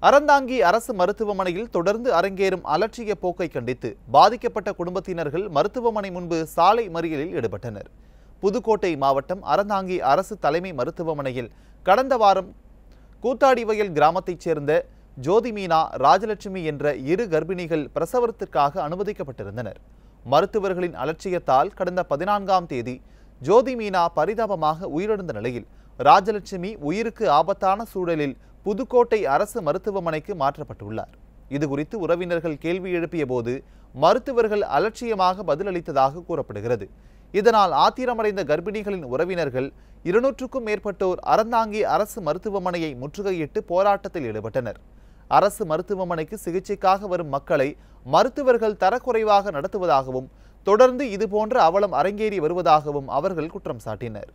அறந்தாங்கி அரசு மருத்துவமனையில் தொடர்ந்து அரங்கேறும் அலட்சிய போக்கை கண்டித்து பாதிக்கப்பட்ட குடும்பத்தினர்கள் மருத்துவமனை முன்பு சாலை மறியலில் ஈடுபட்டனர் புதுக்கோட்டை மாவட்டம் அறந்தாங்கி அரசு தலைமை மருத்துவமனையில் கடந்த வாரம் கூத்தாடிவயல் கிராமத்தைச் சேர்ந்த ஜோதி மீனா ராஜலட்சுமி என்ற இரு கர்ப்பிணிகள் பிரசவத்திற்காக அனுமதிக்கப்பட்டிருந்தனர் மருத்துவர்களின் அலட்சியத்தால் கடந்த பதினான்காம் தேதி ஜோதி மீனா பரிதாபமாக உயிரிழந்த நிலையில் ராஜலட்சுமி உயிருக்கு ஆபத்தான சூழலில் புதுக்கோட்டை அரசு மருத்துவமனைக்கு மாற்றப்பட்டுள்ளார் இதுகுறித்து உறவினர்கள் கேள்வி எழுப்பிய போது மருத்துவர்கள் அலட்சியமாக பதிலளித்ததாக கூறப்படுகிறது இதனால் ஆத்திரமடைந்த கர்ப்பிணிகளின் உறவினர்கள் இருநூற்றுக்கும் மேற்பட்டோர் அறந்தாங்கி அரசு மருத்துவமனையை முற்றுகையிட்டு போராட்டத்தில் ஈடுபட்டனர் அரசு மருத்துவமனைக்கு சிகிச்சைக்காக வரும் மக்களை மருத்துவர்கள் தரக்குறைவாக நடத்துவதாகவும் தொடர்ந்து இதுபோன்ற அவலம் அரங்கேறி வருவதாகவும் அவர்கள் குற்றம் சாட்டினர்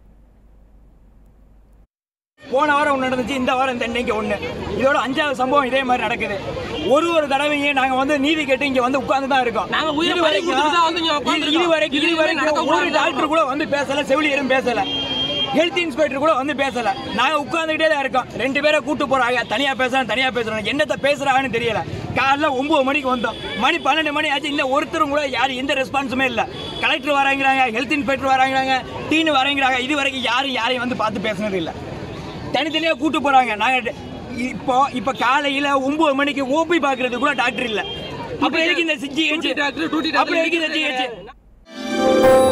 போன வாரம் ஒன்று நடந்துச்சு இந்த வாரம் இந்த இன்னைக்கு ஒன்று இதோட அஞ்சாவது சம்பவம் இதே மாதிரி நடக்குது ஒரு ஒரு தடவையும் நாங்கள் வந்து நீதி கேட்டு இங்கே வந்து உட்கார்ந்து தான் இருக்கோம் நாங்க உயிரை இது பலி வரைக்கும் கொடுத்துட்டு தான் வந்து இங்க உட்கார்ந்திருக்கோம். இது வரைக்கும் இது இது வரைக்கும் நடக்க ஒரு கூடாது. டாக்டர் கூட வந்து பேசல செவிலியரும் பேசல ஹெல்த் இன்ஸ்பெக்டர் கூட வந்து பேசல நாங்க உட்கார்ந்துகிட்டே தான் இருக்கோம் ரெண்டு பேரை கூட்டு போறாங்க தனியா பேசுறாங்க தனியா பேசுறாங்க என்னத்த பேசுறாங்கன்னு தெரியல காலைல ஒன்பது மணிக்கு வந்தோம் மணி பன்னெண்டு மணி ஆச்சு இன்னும் ஒருத்தரும் கூட யாரும் எந்த ரெஸ்பான்ஸுமே இல்ல கலெக்டர் வராங்கிறாங்க ஹெல்த் இன்ஸ்பெக்டர் வராங்கிறாங்க டீனு வராங்கிறாங்க இது வரைக்கும் யாரும் யாரையும் வந்து பார்த்து பேசுனது இல்ல தனித்தனியா கூட்டு போறாங்க நாங்க இப்போ இப்ப காலையில ஒன்பது மணிக்கு ஓபி பாக்குறது கூட டாக்டர் இல்ல அப்புறம் எதுக்கு இந்த CG duty doctor, duty doctor அப்புறம் எதுக்கு இந்த இருக்கு. ஜிஹெச்